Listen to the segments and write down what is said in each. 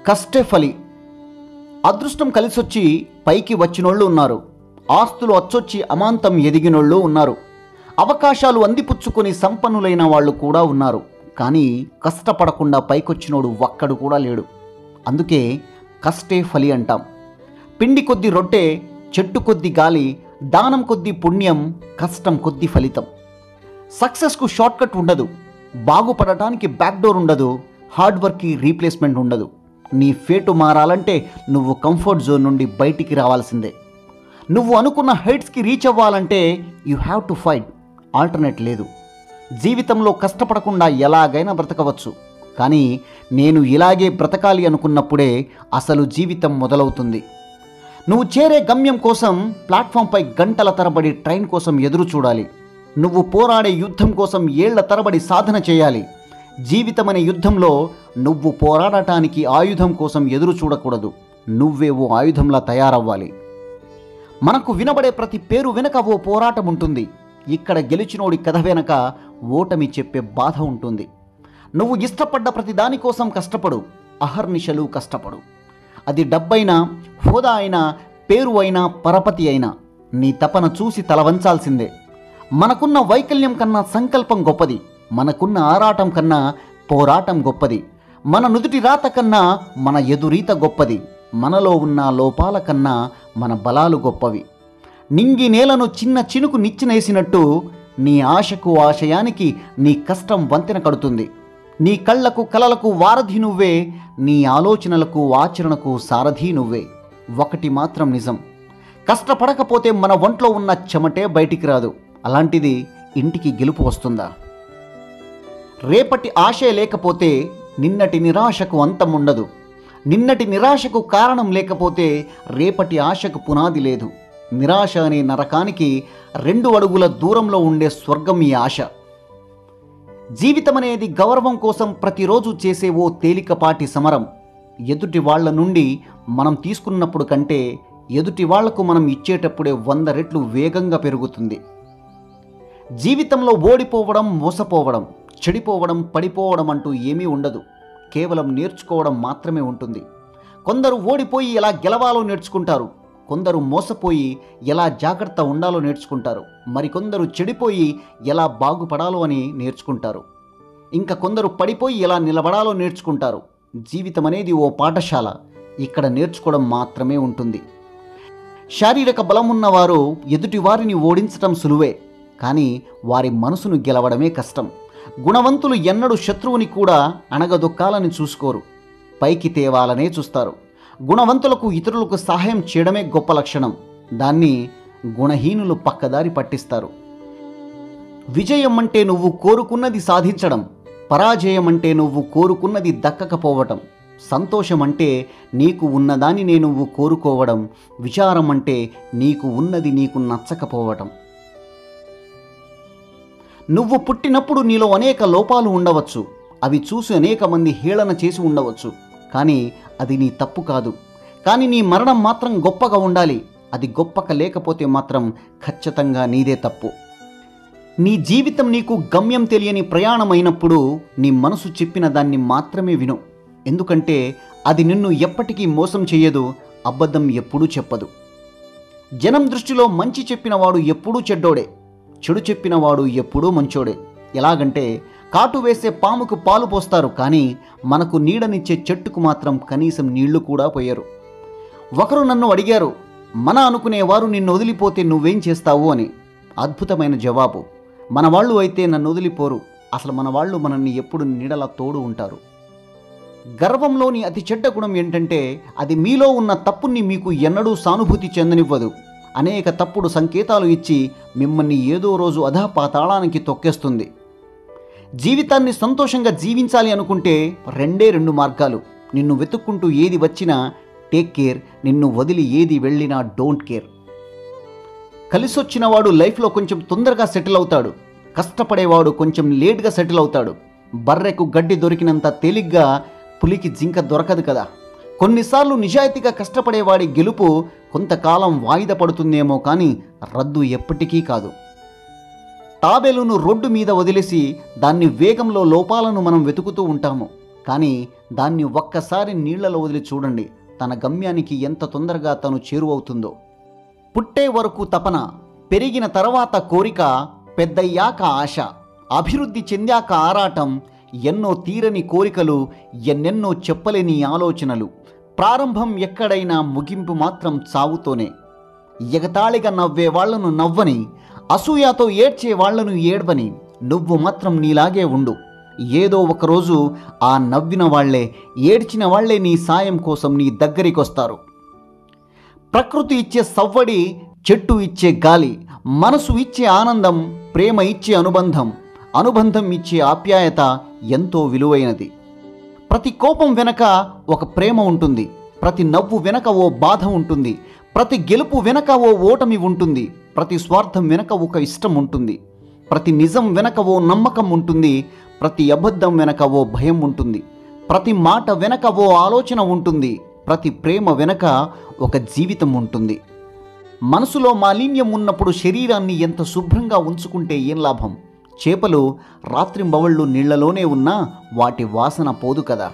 కష్టే ఫలి అదృష్టం కలిసొచ్చి పైకి వచ్చినోళ్ళు ఉన్నారు ఆస్తులు అచ్చొచ్చి అమాంతం ఎదిగినోళ్ళు ఉన్నారు అవకాశాలు అందిపుచ్చుకొని సంపన్నులైన వాళ్ళు కూడా ఉన్నారు కానీ కష్టపడకుండా పైకొచ్చినోడు ఒక్కడు కూడా లేడు అందుకే కష్టే ఫలి అంటాం పిండి కొద్ది రొట్టె చెట్టు కొద్ది గాలి దానం కొద్ది పుణ్యం కష్టం కొద్ది ఫలితం సక్సెస్కు షార్ట్ కట్ ఉండదు బాగుపడటానికి బ్యాక్ డోర్ ఉండదు హార్డ్ వర్క్కి రీప్లేస్మెంట్ ఉండదు నీ ఫేటు మారాలంటే నువ్వు కంఫర్ట్ జోన్ నుండి బయటికి రావాల్సిందే నువ్వు అనుకున్న హైట్స్కి రీచ్ అవ్వాలంటే you have to fight alternate లేదు జీవితంలో కష్టపడకుండా ఎలాగైనా బ్రతకవచ్చు కానీ నేను ఇలాగే బ్రతకాలి అనుకున్నప్పుడే అసలు జీవితం మొదలవుతుంది నువ్వు చేరే గమ్యం కోసం ప్లాట్ఫామ్పై గంటల తరబడి ట్రైన్ కోసం ఎదురు చూడాలి నువ్వు పోరాడే యుద్ధం కోసం ఏళ్ల తరబడి సాధన చేయాలి జీవితం అనే యుద్ధంలో నువ్వు పోరాడటానికి ఆయుధం కోసం ఎదురు చూడకూడదు నువ్వే ఓ ఆయుధంలా తయారవ్వాలి మనకు వినబడే ప్రతి పేరు వెనక ఓ పోరాటం ఉంటుంది ఇక్కడ గెలిచినోడి కథ వెనక ఓటమి చెప్పే బాధ ఉంటుంది నువ్వు ఇష్టపడ్డ ప్రతి దానికోసం కష్టపడు అహర్నిశలు కష్టపడు అది డబ్బైనా హోదా అయినా పేరు అయినా పరపతి అయినా నీ తపన చూసి తల వంచాల్సిందే మనకున్న వైకల్యం కన్నా సంకల్పం గొప్పది మనకున్న ఆరాటం కన్నా పోరాటం గొప్పది మన నుదుటి రాత కన్నా మన ఎదురీత గొప్పది మనలో ఉన్న లోపాల కన్నా మన బలాలు గొప్పవి నింగి నేలను చిన్న చినుకు నిచ్చినేసినట్టు నీ ఆశకు ఆశయానికి నీ కష్టం వంతెన కడుతుంది నీ కళ్ళకు కలలకు వారధి నువ్వే నీ ఆలోచనలకు ఆచరణకు సారథి నువ్వే ఒకటి మాత్రం నిజం కష్టపడకపోతే మన ఒంట్లో ఉన్న చెమటే బయటికి రాదు అలాంటిది ఇంటికి గెలుపు వస్తుందా రేపటి ఆశే లేకపోతే నిన్నటి నిరాశకు అంతం ఉండదు నిన్నటి నిరాశకు కారణం లేకపోతే రేపటి ఆశకు పునాది లేదు నిరాశ అనే నరకానికి రెండు అడుగుల దూరంలో ఉండే స్వర్గం ఈ ఆశ జీవితం అనేది గౌరవం కోసం ప్రతిరోజు చేసే ఓ తేలికపాటి సమరం ఎదుటి వాళ్ళ నుండి మనం తీసుకున్నప్పుడు కంటే ఎదుటి వాళ్లకు మనం ఇచ్చేటప్పుడే వంద రెట్లు వేగంగా పెరుగుతుంది జీవితంలో ఓడిపోవడం మోసపోవడం చెడిపోవడం పడిపోవడం అంటూ ఏమీ ఉండదు కేవలం నేర్చుకోవడం మాత్రమే ఉంటుంది కొందరు ఓడిపోయి ఎలా గెలవాలో నేర్చుకుంటారు కొందరు మోసపోయి ఎలా జాగ్రత్త ఉండాలో నేర్చుకుంటారు మరికొందరు చెడిపోయి ఎలా బాగుపడాలో అని నేర్చుకుంటారు ఇంకా కొందరు పడిపోయి ఎలా నిలబడాలో నేర్చుకుంటారు జీవితం అనేది ఓ పాఠశాల ఇక్కడ నేర్చుకోవడం మాత్రమే ఉంటుంది శారీరక బలం ఉన్నవారు ఎదుటి వారిని ఓడించటం సులువే కానీ వారి మనసును గెలవడమే కష్టం గుణవంతులు ఎన్నడూ శత్రువుని కూడా అణగదొక్కాలని చూసుకోరు పైకి తేవాలనే చూస్తారు గుణవంతులకు ఇతరులకు సహాయం చేయడమే గొప్ప లక్షణం దాన్ని గుణహీనులు పక్కదారి పట్టిస్తారు విజయం అంటే నువ్వు కోరుకున్నది సాధించడం పరాజయం అంటే నువ్వు కోరుకున్నది దక్కకపోవటం సంతోషం అంటే నీకు ఉన్నదానినే నువ్వు కోరుకోవడం విచారం అంటే నీకు ఉన్నది నీకు నచ్చకపోవటం నువ్వు పుట్టినప్పుడు నీలో అనేక లోపాలు ఉండవచ్చు అవి చూసి అనేక మంది హేళన చేసి ఉండవచ్చు కానీ అది నీ తప్పు కాదు కానీ నీ మరణం మాత్రం గొప్పగా ఉండాలి అది గొప్పగా లేకపోతే మాత్రం ఖచ్చితంగా నీదే తప్పు నీ జీవితం నీకు గమ్యం తెలియని ప్రయాణం అయినప్పుడు నీ మనసు చెప్పిన దాన్ని మాత్రమే విను ఎందుకంటే అది నిన్ను ఎప్పటికీ మోసం చేయదు అబద్ధం ఎప్పుడూ చెప్పదు జనం దృష్టిలో మంచి చెప్పినవాడు ఎప్పుడూ చెడ్డోడే చెడు చెప్పినవాడు ఎప్పుడూ మంచోడే ఎలాగంటే కాటు వేసే పాముకు పాలు పోస్తారు కానీ మనకు నీడనిచ్చే చెట్టుకు మాత్రం కనీసం నీళ్లు కూడా పోయరు ఒకరు నన్ను అడిగారు మన అనుకునేవారు నిన్ను వదిలిపోతే నువ్వేం చేస్తావు అని అద్భుతమైన జవాబు మన వాళ్ళు అయితే నన్ను వదిలిపోరు అసలు మన వాళ్ళు మనల్ని ఎప్పుడు నీడలా తోడు ఉంటారు గర్వంలోని అతి చెడ్డ గుణం ఏంటంటే అది మీలో ఉన్న తప్పుని మీకు ఎన్నడూ సానుభూతి చెందనివ్వదు అనేక తప్పుడు సంకేతాలు ఇచ్చి మిమ్మల్ని ఏదో రోజు అధా పాతాళానికి తొక్కేస్తుంది జీవితాన్ని సంతోషంగా జీవించాలి అనుకుంటే రెండే రెండు మార్గాలు నిన్ను వెతుక్కుంటూ ఏది వచ్చినా టేక్ కేర్ నిన్ను వదిలి ఏది వెళ్ళినా డోంట్ కేర్ కలిసొచ్చిన వాడు లైఫ్లో కొంచెం తొందరగా సెటిల్ అవుతాడు కష్టపడేవాడు కొంచెం లేట్గా సెటిల్ అవుతాడు బర్రెకు గడ్డి దొరికినంత తేలిగ్గా పులికి జింక దొరకదు కదా కొన్నిసార్లు నిజాయితీగా కష్టపడేవాడి గెలుపు కొంతకాలం వాయిదా పడుతుందేమో కానీ రద్దు ఎప్పటికీ కాదు తాబేలును రోడ్డు మీద వదిలేసి దాన్ని వేగంలో లోపాలను మనం వెతుకుతూ ఉంటాము కానీ దాన్ని ఒక్కసారి నీళ్లలో వదిలి చూడండి తన గమ్యానికి ఎంత తొందరగా తను చేరువవుతుందో పుట్టే వరకు తపన పెరిగిన తర్వాత కోరిక పెద్దయ్యాక ఆశ అభివృద్ధి చెందాక ఆరాటం ఎన్నో తీరని కోరికలు ఎన్నెన్నో చెప్పలేని ఆలోచనలు ప్రారంభం ఎక్కడైనా ముగింపు మాత్రం చావుతోనే ఎగతాళిగా నవ్వే వాళ్లను నవ్వని అసూయతో ఏడ్చే వాళ్లను ఏడ్వని నువ్వు మాత్రం నీలాగే ఉండు ఏదో ఒకరోజు ఆ నవ్విన వాళ్లే ఏడ్చిన వాళ్లే నీ సాయం కోసం నీ దగ్గరికొస్తారు ప్రకృతి ఇచ్చే సవ్వడి చెట్టు ఇచ్చే గాలి మనసు ఇచ్చే ఆనందం ప్రేమ ఇచ్చే అనుబంధం అనుబంధం ఇచ్చే ఆప్యాయత ఎంతో విలువైనది ప్రతి కోపం వెనక ఒక ప్రేమ ఉంటుంది ప్రతి నవ్వు వెనక ఓ బాధ ఉంటుంది ప్రతి గెలుపు వెనక ఓ ఓటమి ఉంటుంది ప్రతి స్వార్థం వెనక ఒక ఇష్టం ఉంటుంది ప్రతి నిజం వెనక ఓ నమ్మకం ఉంటుంది ప్రతి అబద్ధం వెనక ఓ భయం ఉంటుంది ప్రతి మాట వెనక ఓ ఆలోచన ఉంటుంది ప్రతి ప్రేమ వెనక ఒక జీవితం ఉంటుంది మనసులో మాలిన్యం ఉన్నప్పుడు శరీరాన్ని ఎంత శుభ్రంగా ఉంచుకుంటే ఏం లాభం చేపలు రాత్రింబవళ్ళు నీళ్లలోనే ఉన్నా వాటి వాసన పోదు కదా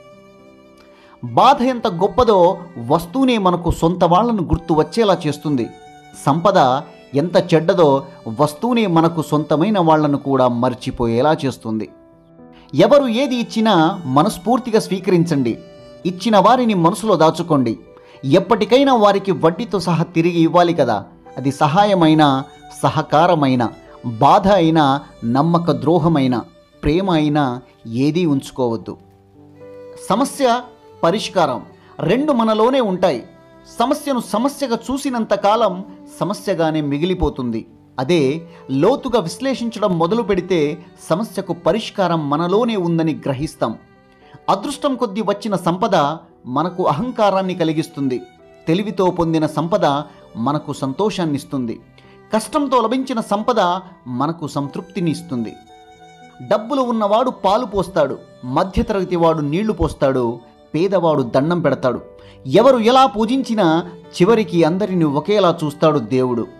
బాధ ఎంత గొప్పదో వస్తువునే మనకు సొంత వాళ్ళను గుర్తు వచ్చేలా చేస్తుంది సంపద ఎంత చెడ్డదో వస్తువునే మనకు సొంతమైన వాళ్లను కూడా మర్చిపోయేలా చేస్తుంది ఎవరు ఏది ఇచ్చినా మనస్ఫూర్తిగా స్వీకరించండి ఇచ్చిన వారిని మనసులో దాచుకోండి ఎప్పటికైనా వారికి వడ్డీతో సహా తిరిగి ఇవ్వాలి కదా అది సహాయమైన సహకారమైన బాధ అయినా నమ్మక ద్రోహమైన ప్రేమ అయినా ఏదీ ఉంచుకోవద్దు సమస్య పరిష్కారం రెండు మనలోనే ఉంటాయి సమస్యను సమస్యగా చూసినంత కాలం సమస్యగానే మిగిలిపోతుంది అదే లోతుగా విశ్లేషించడం మొదలు పెడితే సమస్యకు పరిష్కారం మనలోనే ఉందని గ్రహిస్తాం అదృష్టం కొద్దీ వచ్చిన సంపద మనకు అహంకారాన్ని కలిగిస్తుంది తెలివితో పొందిన సంపద మనకు సంతోషాన్నిస్తుంది కష్టంతో లభించిన సంపద మనకు సంతృప్తిని ఇస్తుంది డబ్బులు ఉన్నవాడు పాలు పోస్తాడు మధ్యతరగతి వాడు నీళ్లు పోస్తాడు పేదవాడు దండం పెడతాడు ఎవరు ఎలా పూజించినా చివరికి అందరిని ఒకేలా చూస్తాడు దేవుడు